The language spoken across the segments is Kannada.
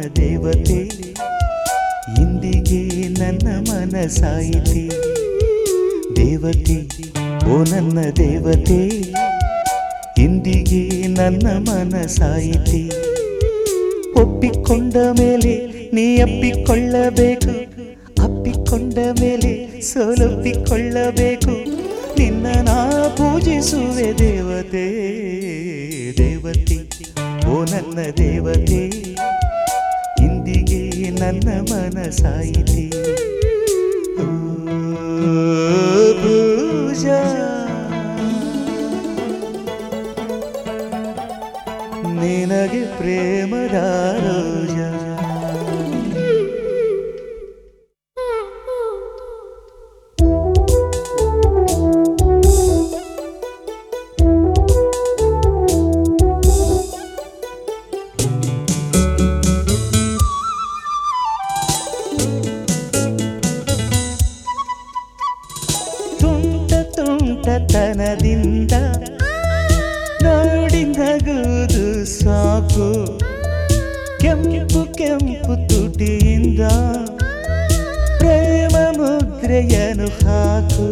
ದೇವತೆ ಇಂದಿಗೆ ನನ್ನ ಮನಸಾಯಿತೆ ದೇವತೆ ಓ ನನ್ನ ದೇವತೆ ಇಂದಿಗೆ ನನ್ನ ಮನಸಾಯಿತೆ ಒಪ್ಪಿಕೊಂಡ ಮೇಲೆ ನೀ ಅಪ್ಪಿಕೊಳ್ಳಬೇಕು ಅಪ್ಪಿಕೊಂಡ ಮೇಲೆ ಸೋಲೊಪ್ಪಿಕೊಳ್ಳಬೇಕು ನಿನ್ನ ನಾ ಪೂಜಿಸುವೆ ದೇವತೆ ದೇವತೆ ಓ ನನ್ನ ದೇವತೆ ಇಂದಿಗೆ ನನ್ನ ಮನಸಾಯಿತೆ ಓ ಪೂಜಾ ನಿನಗೆ ಪ್ರೇಮದ ರೋಜ ತುಂಟ ತುಂಟತನದಿಂದ ನೋಡಿ ನಗುವುದು ಸಾಕು ಕೆಂಪು ಕೆಂಪು ತುಟಿಯಿಂದ ಪ್ರೇಮ ಮುದ್ರೆಯನ್ನು ಹಾಕು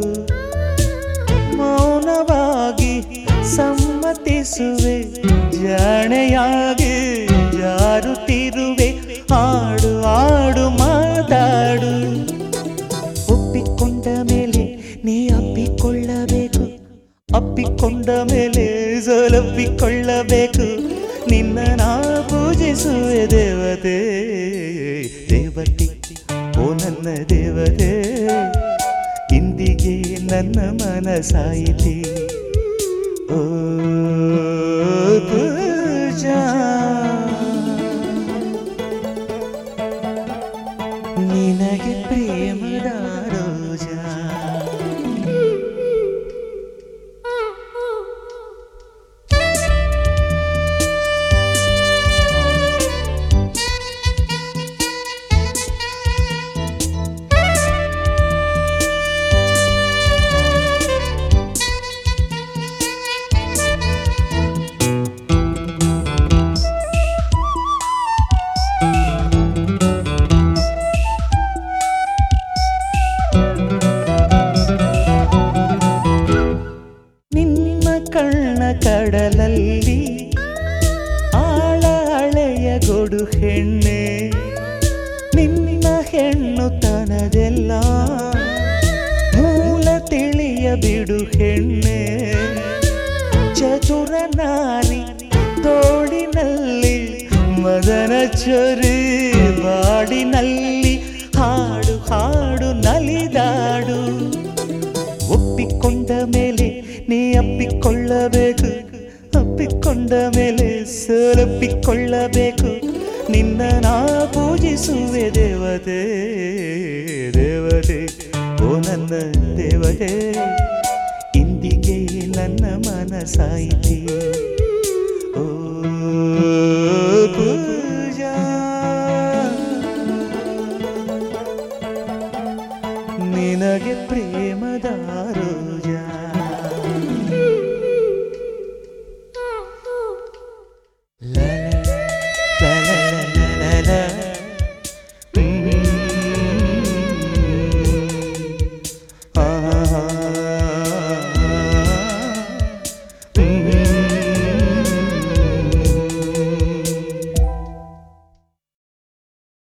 ಮೌನವಾಗಿ ಸಮ್ಮತಿಸುವೆ ಜಾಣೆಯಾಗಿ ಜಾರುತ್ತಿರುವೆ ಆಡು ಆಡು ಮಾತಾಡು ಒಪ್ಪಿಕೊಂಡ ಮೇಲೆ ನೀ ಅಪ್ಪಿಕೊಳ್ಳಬೇಕು ಅಪ್ಪಿಕೊಂಡ ಮೇಲೆ ಸೋಲಪ್ಪಿಕೊಳ್ಳಬೇಕು ನಿನ್ನ ನಾ ಪೂಜಿಸುವೆ ದೇವತೆ ದೇವತೆ ಓ ನನ್ನ ದೇವತೆ ಇಂದಿಗೆ ನನ್ನ ಮನಸಾಯಿತೆ ಓ ಪೂಜಾ ನಿನಗೆ ಪ್ರೇಮದ ರೋಜಾ ನಿನ್ನ ಕಣ್ಣ ಕಡಲಲ್ಲಿ ಆಳ ಹಳೆಯ ಗೊಡು ಹೆಣ್ಣೆ ನಿನ್ನ ಹೆಣ್ಣು ತನದೆಲ್ಲ ಮೂಲ ತಿಳಿಯ ಬಿಡು ಹೆಣ್ಣೆ ಚತುರ ನಾರಿ ತೋಡಿನಲ್ಲಿ ಮದನ ಚೊರಿ ಬಾಡಿನಲ್ಲಿ ಹಾಡು ಹಾಡು ನಲಿದಾಡು ಒಪ್ಪಿಕೊಂಡ ಮೇಲೆ ನೀ ಅಪ್ಪಿಕೊಳ್ಳಬೇಕು ಅಪ್ಪಿಕೊಂಡ ಮೇಲೆ ಸೋಲಪ್ಪಿಕೊಳ್ಳಬೇಕು ನಿನ್ನ ನಾ ಪೂಜಿಸುವೆ ದೇವತೆ ದೇವತೆ ಓ ನನ್ನ ದೇವತೆ ಇಂದಿಗೆ ನನ್ನ ಮನಸಾಯಿತೆ ಓ